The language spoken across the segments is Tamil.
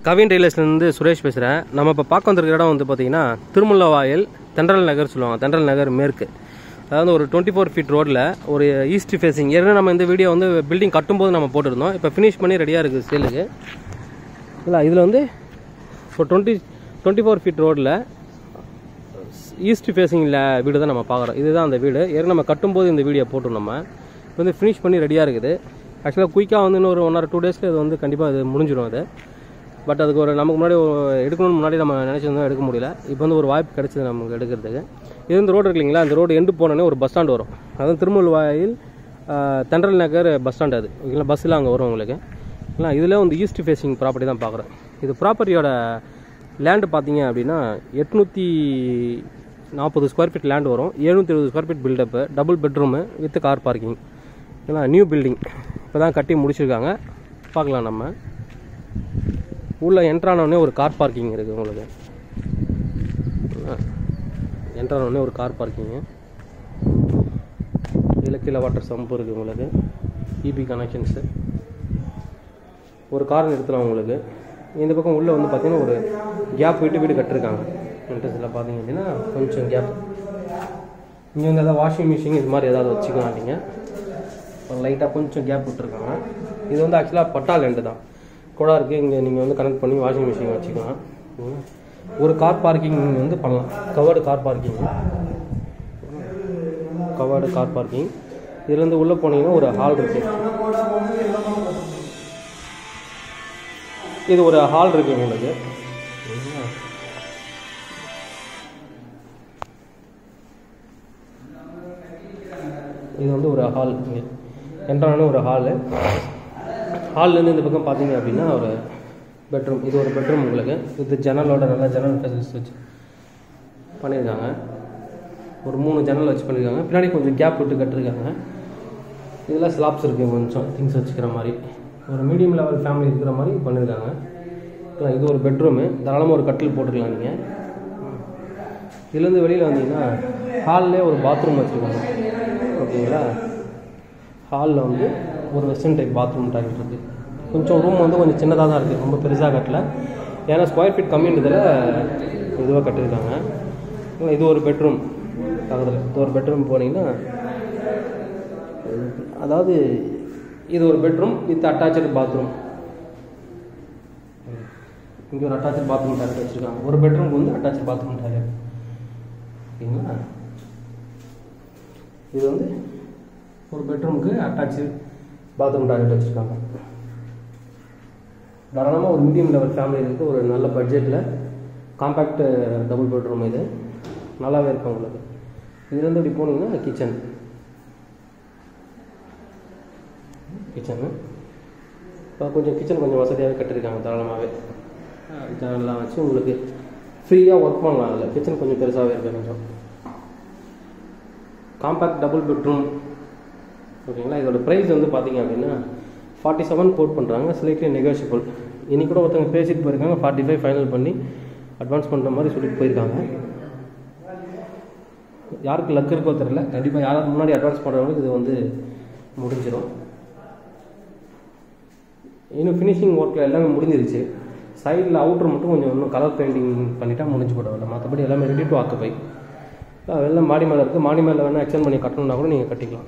கவின் ரியல்ஸ்லேருந்து சுரேஷ் பேசுகிறேன் நம்ம இப்போ பார்க்க வந்திருக்கிற இடம் வந்து பார்த்தீங்கன்னா திருமுல்லவாயல் தென்றல் நகர் சொல்லுவாங்க தென்றல் நகர் மேற்கு அதாவது ஒரு டுவெண்ட்டி ஃபோர் ஃபீட் ரோட்டில் ஒரு ஈஸ்ட் ஃபேஸிங் ஏற்கனவே நம்ம இந்த வீடியோ வந்து பில்டிங் கட்டும்போது நம்ம போட்டிருந்தோம் இப்போ ஃபினிஷ் பண்ணி ரெடியாக இருக்குது சேலுக்கு இல்லை இதில் வந்து ஒரு டுவெண்ட்டி டுவெண்ட்டி ஃபோர் ஃபீட் ரோட்டில் ஈஸ்ட் ஃபேஸிங்கில் வீடு தான் நம்ம பார்க்குறோம் இதுதான் அந்த வீடு ஏற்கனவே நம்ம கட்டும்போது இந்த வீடியோ போட்டோம் நம்ம இப்போ வந்து ஃபினிஷ் பண்ணி ரெடியாக இருக்குது ஆக்சுவலாக குயிக்காக வந்து இன்னொரு ஒன் ஆர் டூ டேஸில் இது வந்து கண்டிப்பாக இது முடிஞ்சிடும் அது பட் அதுக்கு ஒரு நமக்கு முன்னாடி ஒரு- எடுக்கணும்னு முன்னாடி நம்ம நினச்சிருந்தோம் எடுக்க முடியல இப்போ வந்து ஒரு வாய்ப்பு கிடைச்சது நமக்கு எடுக்கிறதுக்கு இது இந்த ரோடு இருக்கு இல்லைங்களா அந்த ரோடு எண்டு போனோடனே ஒரு பஸ் ஸ்டாண்ட் வரும் அதுவும் திருமூல்வாயில் தென்றல் நகர் பஸ் ஸ்டாண்ட் அது இல்லை பஸ்ஸில் அங்கே வரும் உங்களுக்கு இல்லை இதில் வந்து ஈஸ்ட் ஃபேஸிங் ப்ராப்பர்ட்டி தான் பார்க்குறேன் இது ப்ராப்பர்ட்டியோட லேண்டு பார்த்தீங்க அப்படின்னா எட்நூற்றி நாற்பது ஸ்கொயர் ஃபீட் லேண்ட் வரும் எழுநூற்றி இருபது square feet built up double bedroom with car parking ஏன்னா நியூ பில்டிங் இப்போ தான் கட்டி முடிச்சிருக்காங்க பார்க்கலாம் நம்ம உள்ளே என்ட்ரானோடனே ஒரு கார் பார்க்கிங் இருக்குது உங்களுக்கு என்ட்ரானோடனே ஒரு கார் பார்க்கிங்கு இதில் கீழே வாட்டர் சம்பு இருக்குது உங்களுக்கு இபி கனெக்ஷன்ஸு ஒரு கார் நிறுத்தலாம் உங்களுக்கு இந்த பக்கம் உள்ளே வந்து பார்த்தீங்கன்னா ஒரு கேப் விட்டு வீடு கட்டிருக்காங்க இன்ட்ரெஸ்ட்டில் பார்த்தீங்க அப்படின்னா கொஞ்சம் கேப் இங்கே வந்து எதாவது வாஷிங் மிஷின் இது மாதிரி ஏதாவது வச்சுக்கலாம் நீங்கள் லைட்டாக கொஞ்சம் கேப் விட்டுருக்காங்க இது வந்து ஆக்சுவலாக பட்டா லேண்டு தான் குடா இருக்குது இங்கே நீங்கள் வந்து கனெக்ட் பண்ணி வாஷிங் மிஷின் வச்சுக்கலாம் ம். ஒரு கார் பார்க்கிங் வந்து பண்ணலாம் covered car parking covered car parking இதுலேருந்து உள்ளே போனீங்கன்னா ஒரு ஹால் இருக்குது இது ஒரு ஹால் இருக்கு உங்களுக்கு இது வந்து ஒரு ஹால் இங்கே என்ட்ரான ஒரு ஹாலு ஹால்லேருந்து இந்த பக்கம் பார்த்தீங்க அப்படின்னா ஒரு பெட்ரூம் இது ஒரு பெட்ரூம் உங்களுக்கு இது ஜன்னலோட நல்லா ஜன்னல் ஃபெசிலிட்டிஸ் வச்சு பண்ணியிருக்காங்க ஒரு மூணு ஜன்னல் வச்சு பண்ணியிருக்காங்க பின்னாடி கொஞ்சம் கேப் விட்டு கட்டிருக்காங்க இதில் ஸ்லாப்ஸ் இருக்குது கொஞ்சம் திங்ஸ் வச்சுக்கிற மாதிரி ஒரு மீடியம் லெவல் ஃபேமிலி இருக்கிற மாதிரி பண்ணியிருக்காங்க இல்லை, இது ஒரு பெட்ரூமு தாராளமாக ஒரு கட்டில் போட்டுக்கலாம் நீங்கள் இதுலேருந்து வெளியில் வந்தீங்கன்னா ஹால்லே ஒரு பாத்ரூம் வச்சுருக்காங்க ஓகேங்களா ஹாலில் வந்து ஒரு வெஸ்டர்ன் டைப் பாத்ரூம் டாய்லெட் இருக்குது கொஞ்சம் ரூம் வந்து கொஞ்சம் சின்னதாக தான் இருக்குது ரொம்ப பெருசாக கட்டல ஏன்னா ஸ்கொயர் ஃபீட் கம்மின்றதில் இதுவாக கட்டியிருக்காங்க இல்லை, இது ஒரு பெட்ரூம் பக்கத்தில் இது ஒரு பெட்ரூம் போனீங்கன்னா அதாவது இது ஒரு பெட்ரூம் வித் அட்டாச்சு பாத்ரூம் இங்கே ஒரு அட்டாச்சு பாத்ரூம் டாய்லெட் வச்சுருக்காங்க ஒரு பெட்ரூம்க்கு வந்து அட்டாச்சு பாத்ரூம் டாய்லெட் ஓகேங்களா இது வந்து ஒரு பெட்ரூமுக்கு அட்டாச்சு பாத்ரூம் டாய்லெட் வச்சுருக்காங்க தாராளமாக ஒரு மீடியம் லெவல் ஃபேமிலி இருக்குது ஒரு நல்ல பட்ஜெட்டில் காம்பேக்ட் டபுள் பெட்ரூம் இது நல்லாவே இருக்கும் உங்களுக்கு இதுலேருந்து இப்படி போனீங்கன்னா கிச்சன் கிச்சனு இப்போ கொஞ்சம் கிச்சன் கொஞ்சம் வசதியாகவே கட்டியிருக்காங்க தாராளமாகவே ஜன்னல்லாம் வச்சு உங்களுக்கு ஃப்ரீயாக ஒர்க் பண்ணலாம் அதில் கிச்சன் கொஞ்சம் பெருசாகவே இருக்குது கொஞ்சம் காம்பேக்ட் டபுள் பெட்ரூம் ஓகேங்களா இதோட ப்ரைஸ் வந்து பார்த்தீங்க அப்படின்னா ஃபார்ட்டி செவன் கோட் பண்ணுறாங்க ஸ்லைட்லி நெகோஷியபிள் இன்னைக்கு கூட ஒருத்தவங்க பேசிட்டு போயிருக்காங்க ஃபார்ட்டி ஃபைவ் ஃபைனல் பண்ணி அட்வான்ஸ் பண்ணுற மாதிரி சொல்லிட்டு போயிருக்காங்க யாருக்கு லக் இருக்கோ தெரியல கண்டிப்பாக யாராவது முன்னாடி அட்வான்ஸ் பண்ணுறவங்களுக்கு இது வந்து முடிஞ்சிடும் இன்னும் ஃபினிஷிங் ஒர்க்கில் எல்லாமே முடிஞ்சிருச்சு சைடில் அவுட்டர் மட்டும் கொஞ்சம் இன்னும் கலர் பெயிண்டிங் பண்ணிட்டா முடிஞ்சு போட மற்றபடி எல்லாமே ரெடி டு ஆக்குப்பை வெள்ளம் மாடி மேலே இருக்குது மாடி மேலே வேணால் எக்ஸ்டெண்ட் பண்ணி கட்டணும்னா கூட நீங்கள் கட்டிக்கலாம்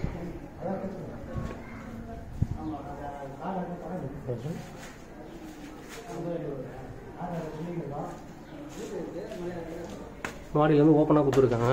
மாடியிலேருந்து ஓப்பனாக கொடுத்துருக்காங்க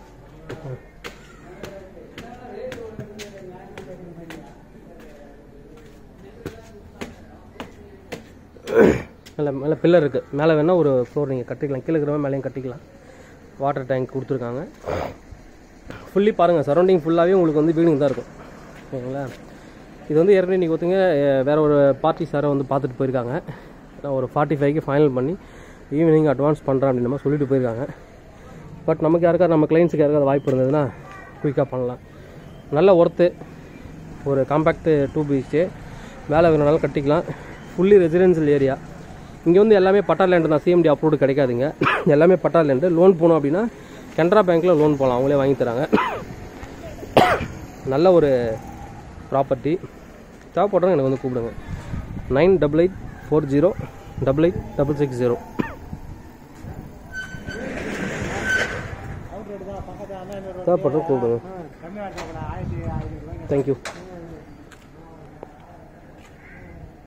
மேலே மேலே பில்லர் இருக்குது மேலே வேணால் ஒரு ஃப்ளோர் நீங்கள் கட்டிக்கலாம் கீழே இருக்கிறவங்க மேலேயும் கட்டிக்கலாம் வாட்டர் டேங்க் கொடுத்துருக்காங்க ஃபுல்லி பாருங்கள் சரௌண்டிங் ஃபுல்லாகவே உங்களுக்கு வந்து வீடுங்க தான் இருக்கும் ஓகேங்களா இது வந்து ஏற்கனவே இன்றைக்கி ஒருத்தங்க அஹ், வேற ஒரு பார்ட்டி சாரை வந்து பார்த்துட்டு போயிருக்காங்க நான் ஒரு ஃபார்ட்டி ஃபைவ்க்கு ஃபைனல் பண்ணி ஈவினிங் அட்வான்ஸ் பண்ணுறேன் அப்படின்ற மாதிரி சொல்லிட்டு போயிருக்காங்க பட் நமக்கு யாருக்காவது நம்ம கிளைண்ட்ஸுக்கு யாருக்காவது வாய்ப்பு இருந்ததுன்னா குயிக்காக பண்ணலாம் நல்ல ஒர்த்து ஒரு காம்பேக்ட் டூ பிஹெச்கே வேலை வேணுனாலும் கட்டிக்கலாம் ஃபுல்லி ரெசிடென்சியல் ஏரியா இங்கே வந்து எல்லாமே பட்டா லேண்டு தான் சிஎம்டி அப்ரூவ்டு கிடைக்காதுங்க எல்லாமே பட்டா லேண்டு லோன் போகணும் அப்படின்னா கனரா பேங்க்கில் லோன் போகலாம் அவங்களே வாங்கி தராங்க நல்ல ஒரு ப்ராப்பர்ட்டி தேவைப்படுறவங்க எனக்கு வந்து கூப்பிடுங்க nine double eight four zero double eight double six zero தேவைப்படுறது கூப்பிடுங்க தேங்க்யூ